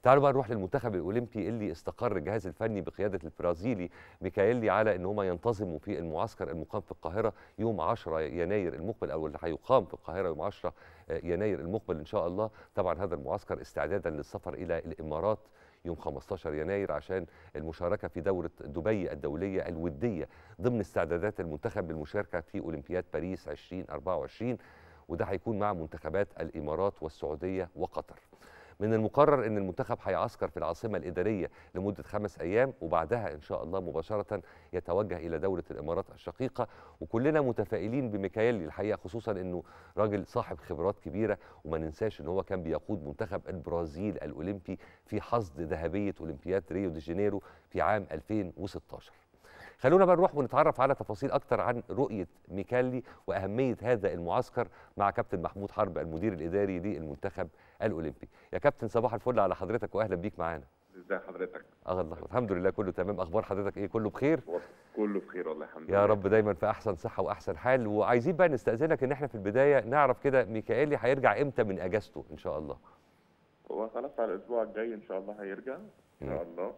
تعالوا بقى نروح للمنتخب الاولمبي اللي استقر الجهاز الفني بقياده البرازيلي ميكايلي على ان هم ينتظموا في المعسكر المقام في القاهره يوم 10 يناير المقبل او اللي هيقام في القاهره يوم 10 يناير المقبل ان شاء الله طبعا هذا المعسكر استعدادا للسفر الى الامارات يوم 15 يناير عشان المشاركه في دوره دبي الدوليه الوديه ضمن استعدادات المنتخب للمشاركه في اولمبياد باريس 2024 وده هيكون مع منتخبات الامارات والسعوديه وقطر. من المقرر ان المنتخب هيعسكر في العاصمه الاداريه لمده خمس ايام وبعدها ان شاء الله مباشره يتوجه الى دوله الامارات الشقيقه وكلنا متفائلين بميكايلي الحقيقه خصوصا انه راجل صاحب خبرات كبيره وما ننساش ان هو كان بيقود منتخب البرازيل الاولمبي في حصد ذهبيه اولمبياد ريو دي جانيرو في عام 2016 خلونا بقى نروح ونتعرف على تفاصيل اكتر عن رؤيه ميكالي واهميه هذا المعسكر مع كابتن محمود حرب المدير الاداري للمنتخب الاولمبي يا كابتن صباح الفل على حضرتك واهلا بيك معانا ازي حضرتك اه الله الحمد لله كله تمام اخبار حضرتك ايه كله بخير كله بخير والله الحمد يا رب دايما في احسن صحه واحسن حال وعايزين بقى نستاذنك ان احنا في البدايه نعرف كده ميكائيلي هيرجع امتى من اجازته ان شاء الله هو خلاص على الاسبوع الجاي ان شاء الله هيرجع ان شاء الله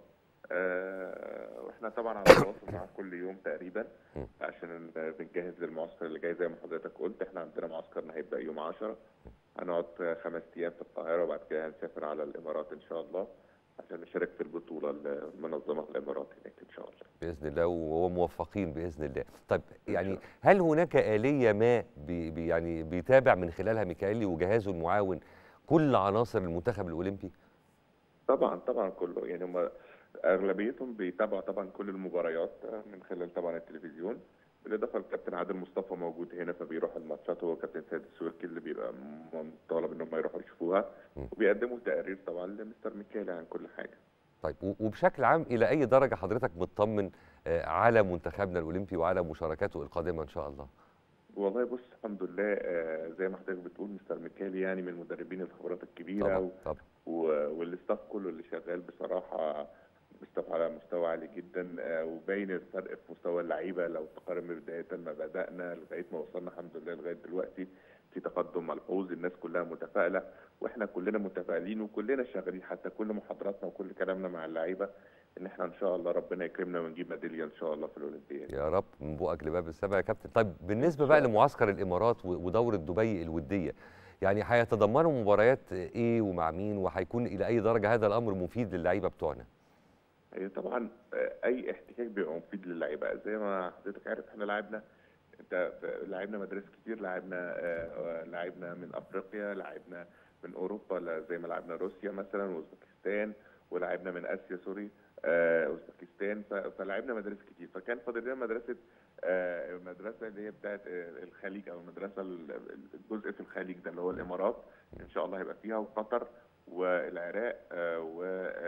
آه واحنا طبعا على تواصل معاه كل يوم تقريبا عشان بنجهز للمعسكر اللي جاي زي ما حضرتك قلت احنا عندنا معسكرنا هيبدا يوم 10 هنقعد خمس ايام في القاهره وبعد كده هنسافر على الامارات ان شاء الله عشان نشارك في البطوله المنظمه في الامارات هناك ان شاء الله باذن الله وموفقين باذن الله طيب يعني هل هناك اليه ما بي بي يعني بيتابع من خلالها ميكائيلي وجهازه المعاون كل عناصر المنتخب الاولمبي طبعا طبعا كله يعني هم اغلبيتهم بيتابعوا طبعا كل المباريات من خلال طبعا التلفزيون بالاضافه للكابتن عادل مصطفى موجود هنا فبيروح الماتشات هو كابتن سيد السويكي اللي بيبقى طالب ان هم يروحوا يشوفوها وبيقدموا تقارير طبعا لمستر ميكالي عن كل حاجه. طيب وبشكل عام الى اي درجه حضرتك مطمن على منتخبنا الاولمبي وعلى مشاركاته القادمه ان شاء الله؟ والله بص الحمد لله زي ما حضرتك بتقول مستر ميكالي يعني من المدربين الخبرات الكبيره طبعا طبعا والاستاف كله اللي شغال بصراحه مستوى على مستوى عالي جدا وباين الفرق في مستوى اللعيبه لو تقارن بدايه ما بدانا لغايه ما وصلنا الحمد لله لغايه دلوقتي في تقدم ملحوظ الناس كلها متفائله واحنا كلنا متفائلين وكلنا شغالين حتى كل محاضراتنا وكل كلامنا مع اللعيبه ان احنا ان شاء الله ربنا يكرمنا ونجيب ميداليه ان شاء الله في الاولمبياد يا رب من بؤك لباب السماء يا كابتن طيب بالنسبه بقى لمعسكر الامارات ودوره دبي الوديه يعني هيتضمنوا مباريات ايه ومع مين وهيكون الى اي درجه هذا الامر مفيد للعيبه بتوعنا هي طبعا اي احتكاك بيبقى مفيد للعيبه زي ما حضرتك عارف احنا لعبنا انت لعبنا مدارس كتير لعبنا لعبنا من افريقيا لعبنا من اوروبا زي ما لعبنا روسيا مثلا واوزبكستان ولعبنا من اسيا سوري اوزبكستان فلعبنا مدارس كتير فكان فاضل لنا مدرسه المدرسه اللي هي بتاعت الخليج او المدرسه الجزء في الخليج ده اللي هو الامارات ان شاء الله هيبقى فيها وقطر والعراق و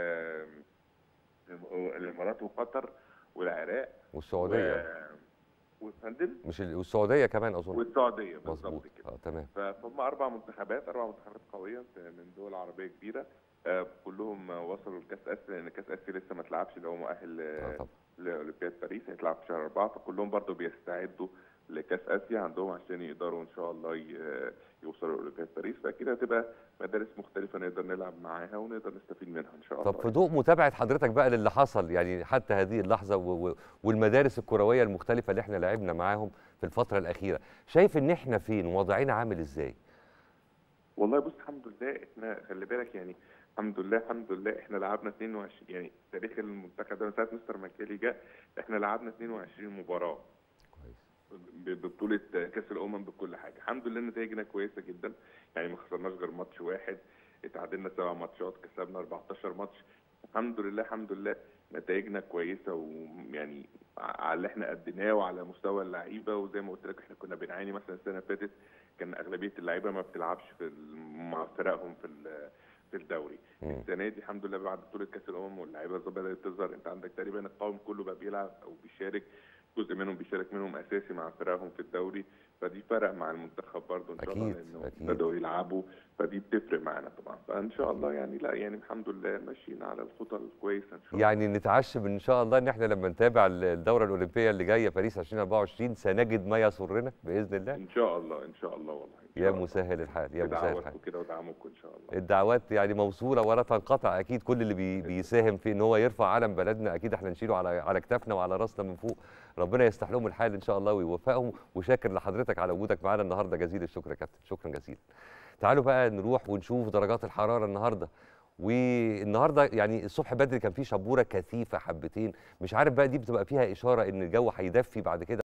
الامارات وقطر والعراق والسعوديه وفندم مش والسعوديه كمان اظن والسعوديه بالظبط كده اه تمام فهم اربع منتخبات اربع منتخبات قويه من دول عربيه كبيره آه كلهم وصلوا لكاس اسيا لان كاس اسيا لسه ما اتلعبش اللي هو مؤهل آه لاولمبياد باريس هيتلعب في شهر اربعه فكلهم برضه بيستعدوا لكاس اسيا عندهم عشان يقدروا ان شاء الله يوصلوا لاولمبياد باريس فاكيد هتبقى مدارس مختلفه نقدر نلعب معاها ونقدر نستفيد منها ان شاء الله طب في ضوء متابعه حضرتك بقى للي حصل يعني حتى هذه اللحظه و... و... والمدارس الكرويه المختلفه اللي احنا لعبنا معاهم في الفتره الاخيره شايف ان احنا فين ووضعنا عامل ازاي والله بص الحمد لله احنا خلي بالك يعني الحمد لله الحمد لله احنا لعبنا 22 يعني تاريخ المنتخب ده من ساعه مستر ماكالي جه احنا لعبنا 22 مباراه ببطوله كاس الامم بكل حاجه الحمد لله نتائجنا كويسه جدا يعني ما خسرناش غير ماتش واحد اتعادلنا سبع ماتشات كسبنا 14 ماتش الحمد لله الحمد لله نتائجنا كويسه ويعني على اللي احنا قدمناه وعلى مستوى اللعيبه وزي ما قلت لك احنا كنا بنعاني مثلا السنه اللي فاتت كان اغلبيه اللعيبه ما بتلعبش في مع فرقهم في في الدوري السنه دي الحمد لله بعد بطوله كاس الامم واللعيبه بدات تظهر انت عندك تقريبا القوم كله بقى بيلعب او بيشارك جزء منهم بيشارك منهم اساسي مع فرقهم في الدوري فدي فرق مع المنتخب برضه ان شاء الله أكيد، لانه أكيد. بدأوا يلعبوا فدي بتفرق معانا طبعا فان شاء الله يعني لا يعني الحمد لله ماشيين على الخطى الكويسه ان شاء الله يعني نتعشم ان شاء الله ان احنا لما نتابع الدوره الاولمبيه اللي جايه باريس 2024 سنجد ما يسرنا باذن الله ان شاء الله ان شاء الله والله إن يا شاء الله. مسهل الحال يا مسهل الحال بدعواتكم كده ودعمكم ان شاء الله الدعوات يعني موصوله ولا تنقطع اكيد كل اللي بي بيساهم في ان هو يرفع علم بلدنا اكيد احنا نشيله على على كتافنا وعلى راسنا من فوق ربنا يصلح لهم الحال ان شاء الله ويوفقهم وشاكر لحضرتك على وجودك معانا النهارده جزيل الشكر يا كابتن شكرا جزيلا تعالوا بقى نروح ونشوف درجات الحراره النهارده والنهارده يعني الصبح بدري كان في شبوره كثيفه حبتين مش عارف بقى دي بتبقى فيها اشاره ان الجو هيدفي بعد كده